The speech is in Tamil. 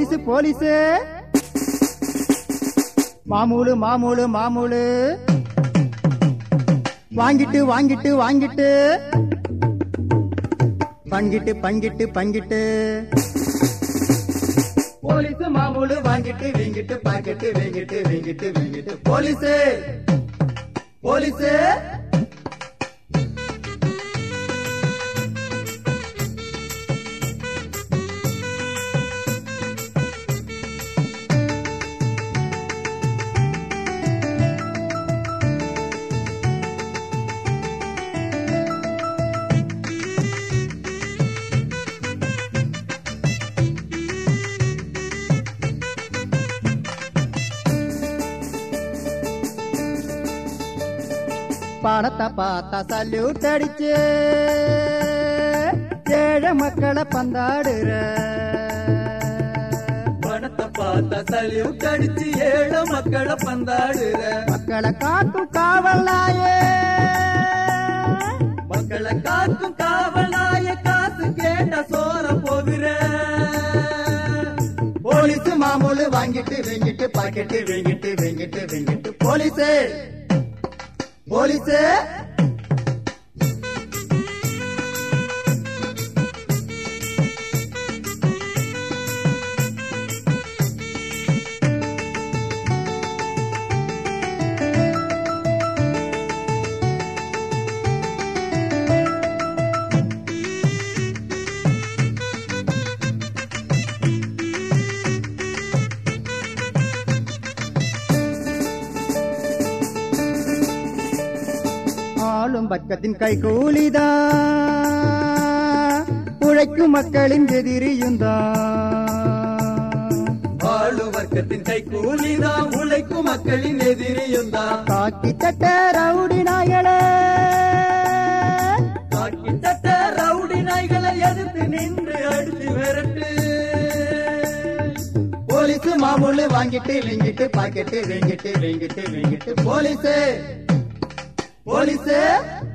போலீஸ் போலீஸ் மாமூலு மாமூலு மாமூலு வாங்கிட்டு வாங்கிட்டு வாங்கிட்டு பங்கிட்டு பங்கிட்டு பங்கிட்டு போலீஸ் மாமூலு வாங்கிட்டு வீங்கிட்டு பாக்கெட்டு வீங்கிட்டு வீங்கிட்டு வீங்கிட்டு போலீஸ் போலீஸ் பணத்தை பார்த்தா சல்யூட் அடிச்சு ஏழை மக்களை பந்தாடுற பணத்தை பார்த்தா சல்யூட் அடிச்சு ஏழை மக்களை பந்தாடுற மக்களை காக்கும் காவலாயே மக்களை காக்கும் காவலாய காசு கேட்ட சோற போகிற போலீஸ் மாமூலு வாங்கிட்டு வீங்கிட்டு பாக்கெட்டு வீங்கிட்டு வீங்கிட்டு வீங்கிட்டு போலீஸ் போலீஸ் ஆளும் பக்கத்தின் கை கூலிதா உழைக்கும் மக்களின் எதிரியுந்தான் ஆளு வர்க்கத்தின் கை கூலிதான் உழைக்கும் மக்களின் எதிரியும் தான் காக்கி தட்ட ரவுடி நாய்களே காக்கி தட்ட ரவுடி நாய்களை எதிர்த்து நின்று அடித்து விரட்டு போலீஸ் மாமூலு வாங்கிட்டு வீங்கிட்டு பாக்கெட்டு வீங்கிட்டு வீங்கிட்டு வீங்கிட்டு போலீஸ் போலீஸ்